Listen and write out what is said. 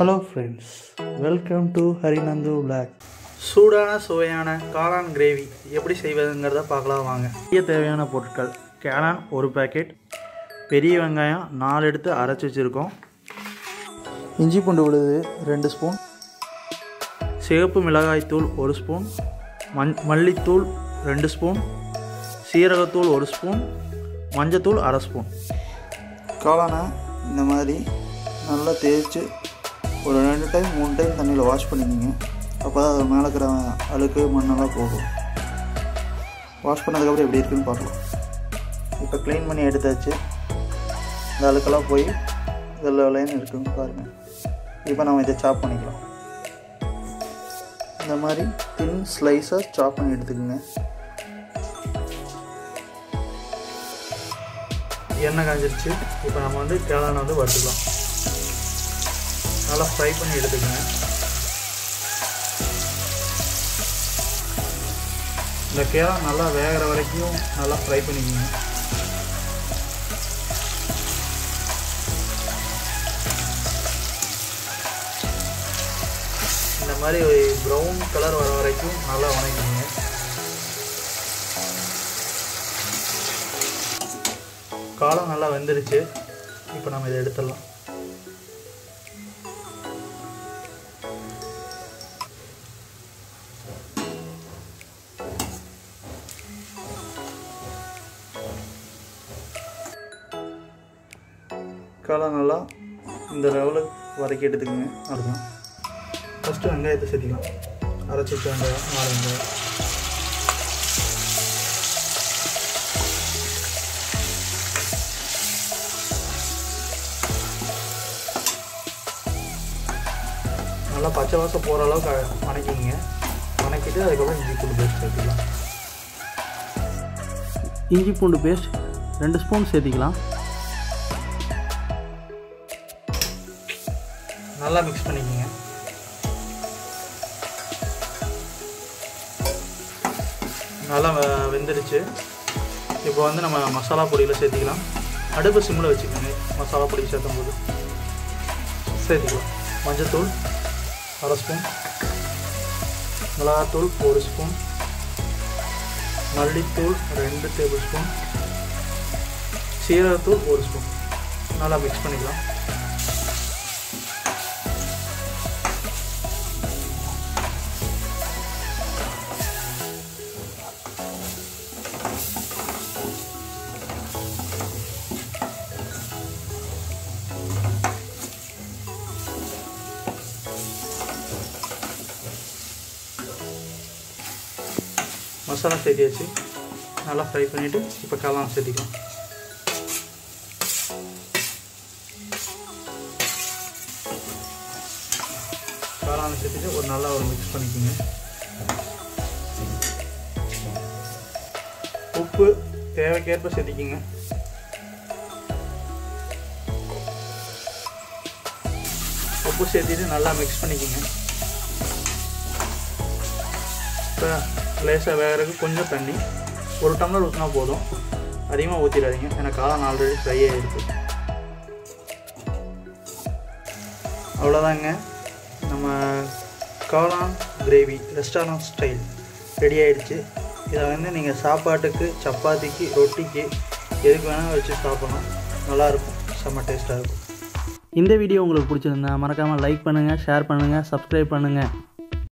hello friends welcome to Harinandu blog சூடான சுவையான காளான் கிரேவி எப்படி செய்வதுங்கிறத பார்க்கலாம் வாங்க செய்ய தேவையான பொருட்கள் கேளான் ஒரு பேக்கெட் பெரிய வெங்காயம் நாலு எடுத்து அரைச்சி வச்சுருக்கோம் இஞ்சி பூண்டு விழுது ரெண்டு ஸ்பூன் சிவப்பு மிளகாய்த்தூள் ஒரு ஸ்பூன் மண் மல்லித்தூள் ரெண்டு ஸ்பூன் சீரகத்தூள் ஒரு ஸ்பூன் மஞ்சத்தூள் அரை ஸ்பூன் காளானை இந்த மாதிரி நல்லா தேய்ச்சி ஒரு ரெண்டு டைம் மூணு டைம் தண்ணியில் வாஷ் பண்ணிக்கோங்க அப்போ தான் அது மேலே இருக்கிற அழுக்கு மண்ணெல்லாம் போகும் வாஷ் பண்ணதுக்கப்புறம் எப்படி இருக்குன்னு பார்க்கலாம் இப்போ க்ளீன் பண்ணி எடுத்தாச்சு இந்த அழுக்கெல்லாம் போய் இதில் லைன் இருக்குன்னு பாருங்கள் இப்போ நம்ம இதை சாப் பண்ணிக்கலாம் இந்த மாதிரி தின் ஸ்லைஸாக சாப் பண்ணி எடுத்துக்கோங்க எண்ணெய் காஞ்சிருச்சு இப்போ நம்ம வந்து கேளானை வந்து வறுத்துக்கலாம் நல்லா ஃப்ரை பண்ணி எடுத்துக்கோங்க இந்த கேளான் நல்லா வேகிற வரைக்கும் நல்லா ஃப்ரை பண்ணிக்கோங்க இந்த மாதிரி ப்ரௌன் கலர் வர வரைக்கும் நல்லா வணக்கிங்க காலம் நல்லா வெந்துருச்சு இப்போ நம்ம இதை எடுத்துடலாம் காலம் நல்லா இந்த லெவலுக்கு வதக்கி எடுத்துக்கோங்க அதுதான் ஃபஸ்ட்டு வெங்காயத்தை சேர்த்திக்கலாம் அரைச்சி வச்ச வெங்காயம் நாலு வெங்காயம் நல்லா பச்சை வாசம் போகிற அளவுக்கு வணக்கிங்க வணக்கிட்டு அதுக்கப்புறம் இஞ்சி பூண்டு பேஸ்ட் சேர்த்துக்கலாம் இஞ்சி பூண்டு பேஸ்ட் ரெண்டு ஸ்பூன் சேர்த்திக்கலாம் நல்லா மிக்ஸ் பண்ணிக்கோங்க நல்லா வெ- வெந்துருச்சு இப்போ வந்து நம்ம மசாலா பொடியில் சேர்த்திக்கலாம் அடுப்பு சிம்மில் வச்சுக்கோங்க மசாலா பொடி சேர்த்தும் போது சேர்த்திக்கலாம் மஞ்சத்தூள் அரை ஸ்பூன் மிளகாத்தூள் ஒரு ஸ்பூன் மல்லித்தூள் ரெண்டு டேபிள் ஸ்பூன் சீரகத்தூள் ஒரு ஸ்பூன் நல்லா மிக்ஸ் பண்ணிக்கலாம் மசாலா சேர்த்தியாச்சு நல்லா ஃப்ரை பண்ணிவிட்டு இப்போ காளான் சேர்த்திக்கலாம் காளான் சேர்த்துட்டு ஒரு நல்லா ஒரு மிக்ஸ் பண்ணிக்கோங்க உப்பு தேவைக்கேற்ப சேர்த்திக்கிங்க உப்பு சேர்த்திட்டு நல்லா மிக்ஸ் பண்ணிக்கோங்க இப்போ லேசாக வேகிறதுக்கு கொஞ்சம் தண்ணி ஒரு டம்ளர் ஊற்றினா போதும் அதிகமாக ஊற்றிடாதீங்க ஏன்னா காளான் ஆல்ரெடி ஃப்ரை ஆகிருக்கு அவ்வளோதாங்க நம்ம காளான் கிரேவி ரெஸ்டாரண்ட் ஸ்டைல் ரெடி ஆயிடுச்சு இதை வந்து நீங்கள் சாப்பாட்டுக்கு சப்பாத்திக்கு ரொட்டிக்கு எதுக்கு வேணால் வச்சு சாப்பிடலாம் நல்லாயிருக்கும் செம்ம டேஸ்ட்டாக இருக்கும் இந்த வீடியோ உங்களுக்கு பிடிச்சிருந்தா மறக்காமல் லைக் பண்ணுங்கள் ஷேர் பண்ணுங்கள் சப்ஸ்கிரைப் பண்ணுங்கள்